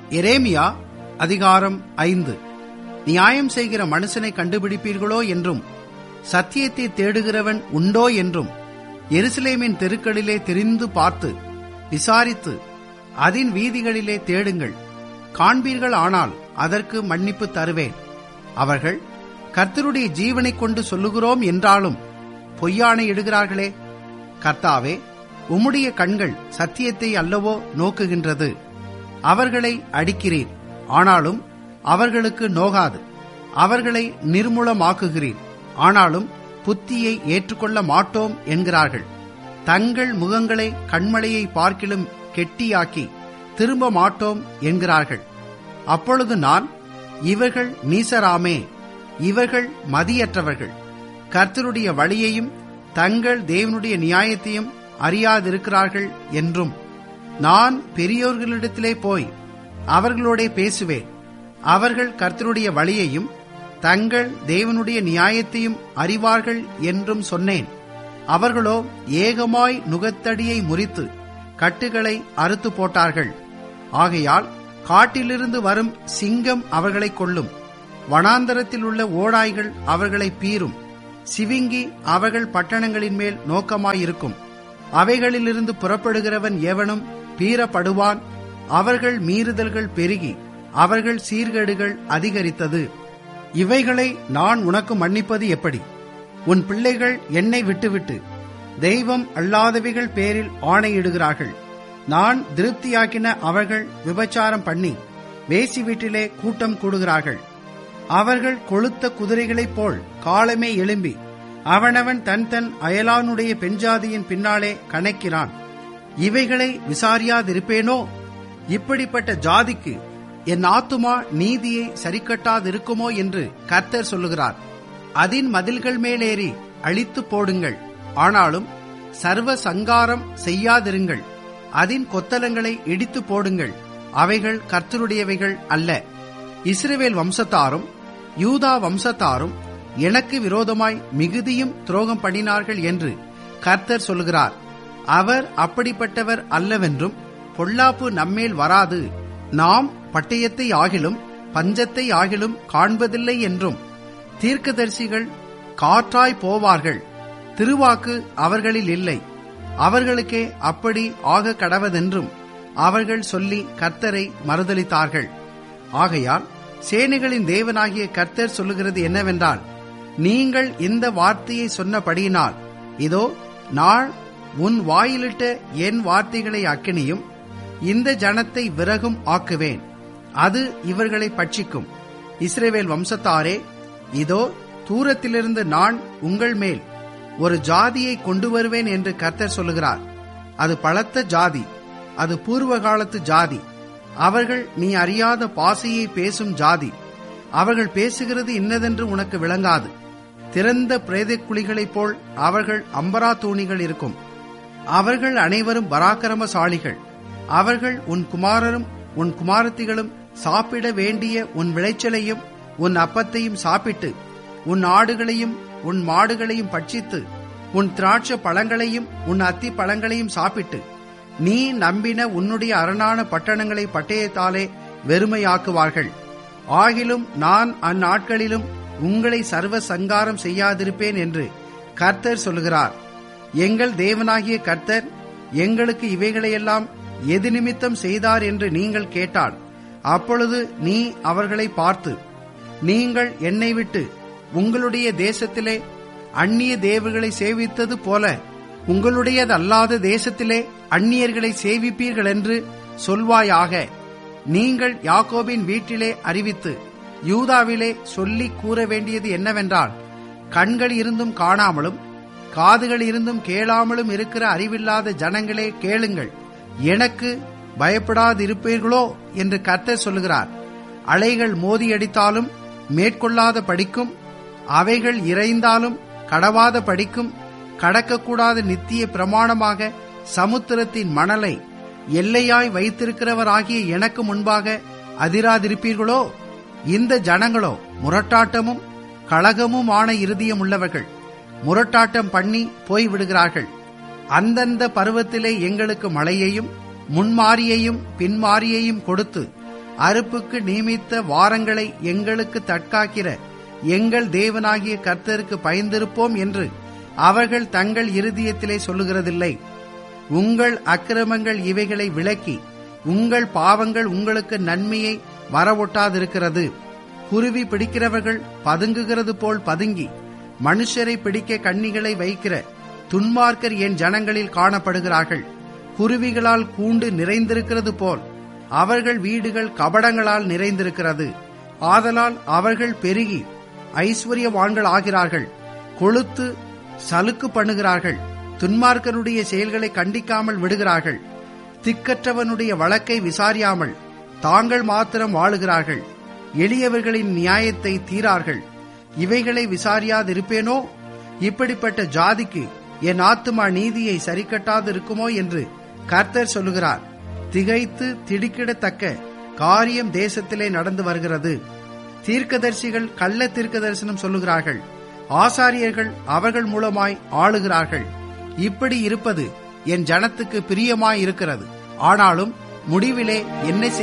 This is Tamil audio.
எரேமியா அதிகாரம் ஐந்து நியாயம் செய்கிற மனுஷனை கண்டுபிடிப்பீர்களோ என்றும் சத்தியத்தை தேடுகிறவன் உண்டோ என்றும் எருசலேமின் தெருக்களிலே தெரிந்து பார்த்து விசாரித்து அதன் வீதிகளிலே தேடுங்கள் காண்பீர்கள் ஆனால் அதற்கு மன்னிப்பு தருவேன் அவர்கள் கர்த்தருடைய ஜீவனைக் கொண்டு சொல்லுகிறோம் என்றாலும் பொய்யானை இடுகிறார்களே கர்த்தாவே உம்முடைய கண்கள் சத்தியத்தை அல்லவோ நோக்குகின்றது அவர்களை அடிக்கிறீர் ஆனாலும் அவர்களுக்கு நோகாது அவர்களை நிர்மூலமாக்குகிறீர் ஆனாலும் புத்தியை ஏற்றுக்கொள்ள மாட்டோம் என்கிறார்கள் தங்கள் முகங்களை கண்மலையை பார்க்கிலும் கெட்டியாக்கி திரும்ப மாட்டோம் என்கிறார்கள் அப்பொழுது நான் இவர்கள் நீசராமே இவர்கள் மதியற்றவர்கள் கர்த்தருடைய வழியையும் தங்கள் தேவனுடைய நியாயத்தையும் அறியாதிருக்கிறார்கள் என்றும் நான் பெரியோர்களிடத்திலே போய் அவர்களோடே பேசுவேன் அவர்கள் கர்த்தருடைய வழியையும் தங்கள் தேவனுடைய நியாயத்தையும் அறிவார்கள் என்றும் சொன்னேன் அவர்களோ ஏகமாய் நுகத்தடியை முறித்து கட்டுகளை அறுத்து போட்டார்கள் ஆகையால் காட்டிலிருந்து வரும் சிங்கம் அவர்களை கொல்லும் வனாந்தரத்தில் உள்ள ஓடாய்கள் அவர்களை பீரும் சிவிங்கி அவர்கள் பட்டணங்களின் மேல் நோக்கமாயிருக்கும் அவைகளிலிருந்து புறப்படுகிறவன் எவனும் பீறப்படுவான் அவர்கள் மீறுதல்கள் பெருகி அவர்கள் சீர்கேடுகள் அதிகரித்தது இவைகளை நான் உனக்கு மன்னிப்பது எப்படி உன் பிள்ளைகள் என்னை விட்டுவிட்டு தெய்வம் அல்லாதவைகள் பேரில் ஆணையிடுகிறார்கள் நான் திருப்தியாக்கின அவர்கள் விபச்சாரம் பண்ணி வேசி வீட்டிலே கூட்டம் கூடுகிறார்கள் அவர்கள் கொளுத்த குதிரைகளைப் போல் காலமே எழும்பி அவனவன் தன் தன் அயலானுடைய பெண்ஜாதியின் பின்னாலே கணக்கிறான் இவைகளை விசாரியாதிருப்பேனோ இப்படிப்பட்ட ஜாதிக்கு என் ஆத்துமா நீதியை சரிக்கட்டாதிருக்குமோ என்று கர்த்தர் சொல்லுகிறார் அதின் மதில்கள் மேலேறி அழித்து போடுங்கள் ஆனாலும் சர்வ சங்காரம் செய்யாதிருங்கள் அதின் கொத்தலங்களை இடித்து போடுங்கள் அவைகள் கர்த்தருடையவைகள் அல்ல இஸ்ரவேல் வம்சத்தாரும் யூதா வம்சத்தாரும் எனக்கு விரோதமாய் மிகுதியும் துரோகம் பண்ணினார்கள் என்று கர்த்தர் சொல்கிறார் அவர் அப்படிப்பட்டவர் அல்லவென்றும் பொல்லாப்பு நம்மேல் வராது நாம் பட்டயத்தை ஆகிலும் பஞ்சத்தை ஆகிலும் காண்பதில்லை என்றும் தீர்க்கதரிசிகள் காற்றாய் போவார்கள் திருவாக்கு அவர்களில் இல்லை அவர்களுக்கே அப்படி ஆக கடவதென்றும் அவர்கள் சொல்லி கர்த்தரை மறுதளித்தார்கள் ஆகையால் சேனைகளின் தேவனாகிய கர்த்தர் சொல்லுகிறது என்னவென்றால் நீங்கள் இந்த வார்த்தையை சொன்னபடியினால் இதோ நான் உன் வாயிலிட்ட என் வார்த்தைகளை அக்கினியும் இந்த ஜனத்தை விறகும் ஆக்குவேன் அது இவர்களை பட்சிக்கும் இஸ்ரேவேல் வம்சத்தாரே இதோ தூரத்திலிருந்து நான் உங்கள் மேல் ஒரு ஜாதியை கொண்டு வருவேன் என்று கர்த்தர் சொல்லுகிறார் அது பலத்த ஜாதி அது பூர்வ காலத்து ஜாதி அவர்கள் நீ அறியாத பாசையை பேசும் ஜாதி அவர்கள் பேசுகிறது இன்னதென்று உனக்கு விளங்காது திறந்த பிரேத குழிகளைப் போல் அவர்கள் அம்பரா தூணிகள் இருக்கும் அவர்கள் அனைவரும் பராக்கிரமசாலிகள் அவர்கள் உன் குமாரரும் உன் குமாரத்திகளும் சாப்பிட வேண்டிய உன் விளைச்சலையும் உன் அப்பத்தையும் சாப்பிட்டு உன் ஆடுகளையும் உன் மாடுகளையும் பட்சித்து உன் திராட்சை பழங்களையும் உன் அத்தி பழங்களையும் சாப்பிட்டு நீ நம்பின உன்னுடைய அரணான பட்டணங்களை பட்டயத்தாலே வெறுமையாக்குவார்கள் ஆகிலும் நான் அந்நாட்களிலும் உங்களை சர்வ சங்காரம் செய்யாதிருப்பேன் என்று கர்த்தர் சொல்கிறார் எங்கள் தேவனாகிய கர்த்தர் எங்களுக்கு இவைகளையெல்லாம் எது நிமித்தம் செய்தார் என்று நீங்கள் கேட்டால் அப்பொழுது நீ அவர்களை பார்த்து நீங்கள் என்னை விட்டு உங்களுடைய தேசத்திலே அந்நிய தேவர்களை சேவித்தது போல உங்களுடையதல்லாத தேசத்திலே அந்நியர்களை சேவிப்பீர்கள் என்று சொல்வாயாக நீங்கள் யாக்கோபின் வீட்டிலே அறிவித்து யூதாவிலே சொல்லி கூற வேண்டியது என்னவென்றால் கண்கள் இருந்தும் காணாமலும் காதுகள் இருந்தும் கேளாமலும் இருக்கிற அறிவில்லாத ஜனங்களே கேளுங்கள் எனக்கு பயப்படாதிருப்பீர்களோ என்று கர்த்தர் சொல்லுகிறார் அலைகள் மோதியடித்தாலும் மேற்கொள்ளாத படிக்கும் அவைகள் இறைந்தாலும் கடவாத படிக்கும் கடக்கக்கூடாத நித்திய பிரமாணமாக சமுத்திரத்தின் மணலை எல்லையாய் வைத்திருக்கிறவராகிய எனக்கு முன்பாக அதிராதிருப்பீர்களோ இந்த ஜனங்களோ முரட்டாட்டமும் கழகமுமான இருதயம் உள்ளவர்கள் முரட்டாட்டம் பண்ணி போய்விடுகிறார்கள் அந்தந்த பருவத்திலே எங்களுக்கு மழையையும் முன்மாரியையும் பின்மாரியையும் கொடுத்து அறுப்புக்கு நியமித்த வாரங்களை எங்களுக்கு தற்காக்கிற எங்கள் தேவனாகிய கர்த்தருக்கு பயந்திருப்போம் என்று அவர்கள் தங்கள் இருதயத்திலே சொல்லுகிறதில்லை உங்கள் அக்கிரமங்கள் இவைகளை விளக்கி உங்கள் பாவங்கள் உங்களுக்கு நன்மையை வரவொட்டாதிருக்கிறது குருவி பிடிக்கிறவர்கள் பதுங்குகிறது போல் பதுங்கி மனுஷரை பிடிக்க கண்ணிகளை வைக்கிற துன்மார்க்கர் என் ஜனங்களில் காணப்படுகிறார்கள் குருவிகளால் கூண்டு நிறைந்திருக்கிறது போல் அவர்கள் வீடுகள் கபடங்களால் நிறைந்திருக்கிறது ஆதலால் அவர்கள் பெருகி ஐஸ்வர்யவான்கள் ஆகிறார்கள் கொளுத்து சலுக்கு பண்ணுகிறார்கள் துன்மார்க்கருடைய செயல்களை கண்டிக்காமல் விடுகிறார்கள் திக்கற்றவனுடைய வழக்கை விசாரியாமல் தாங்கள் மாத்திரம் வாழுகிறார்கள் எளியவர்களின் நியாயத்தை தீரார்கள் இவைகளை விசாரியாதிருப்பேனோ இப்படிப்பட்ட ஜாதிக்கு என் ஆத்துமா நீதியை சரிக்கட்டாது இருக்குமோ என்று கர்த்தர் சொல்லுகிறார் திகைத்து திடுக்கிடத்தக்க காரியம் தேசத்திலே நடந்து வருகிறது தீர்க்கதரிசிகள் கள்ள தீர்க்க தரிசனம் சொல்லுகிறார்கள் ஆசாரியர்கள் அவர்கள் மூலமாய் ஆளுகிறார்கள் இப்படி இருப்பது என் ஜனத்துக்கு பிரியமாய் இருக்கிறது ஆனாலும் முடிவிலே என்ன